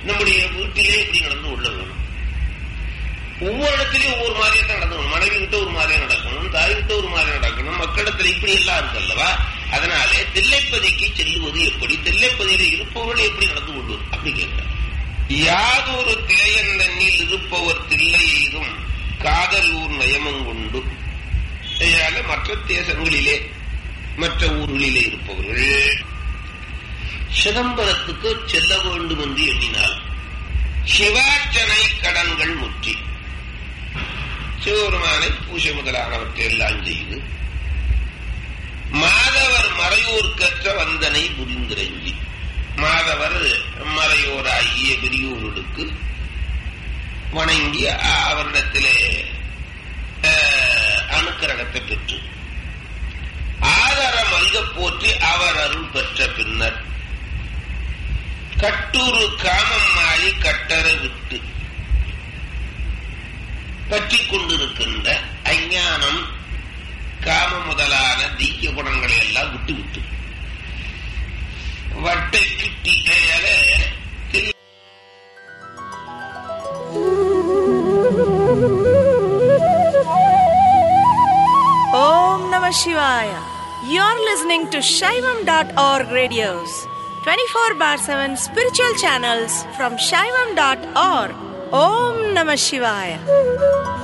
நம்முடைய வீட்டிலே இப்படி நடந்து கொள்ள வேணும் ஒவ்வொரு இடத்துலயும் ஒவ்வொரு மாதிரியா தான் நடக்கணும் மனைவி கிட்ட ஒரு மாதிரியா நடக்கணும் தாய் கிட்ட ஒரு மாதிரியா நடக்கணும் மக்களிடத்துல இப்படி எல்லாம் இருக்கு அல்லவா அதனாலே தில்லைப்பதிக்கு செல்லுவது எப்படி தில்லைப்பதியில இருப்பவர்கள் எப்படி நடந்து கொள்வது அப்படி கேட்கிறார் யாதொரு தேயன் தண்ணில் இருப்பவர் தில்லை எய்தும் காதல் ஊர் நயமங்கொண்டு இதனால மற்ற தேசங்களிலே மற்ற ஊர்களிலே இருப்பவர்கள் சிதம்பரத்துக்கு செல்ல வேண்டும் என்று எண்ணினால் சிவார்ச்சனை கடன்கள் முற்றி சிவபெருமானை பூஜை முதலானவற்றை எல்லாம் செய்து மாதவர் மறையோர் கற்ற வந்தனை புரிந்திரஞ்சி மாதவர் மறையோராகிய பெரியோர்களுக்கு வணங்கி அவரிடத்திலே அணுக்கரகத்தை பெற்று ஆதர மல்க போற்றி அவர் அருள் பெற்ற பின்னர் கட்டூரு காமம் மாறி கட்டர விட்டு பற்றி கொண்டிருக்கின்ற அஞ்ஞானம் காம முதலான தீய குணங்களை எல்லாம் விட்டு விட்டு வட்டை கிட்டி Om Namah Shivaya. You're listening to Shaivam.org radios, 24 bar 7 spiritual channels from Shaivam.org. Om Namah Shivaya.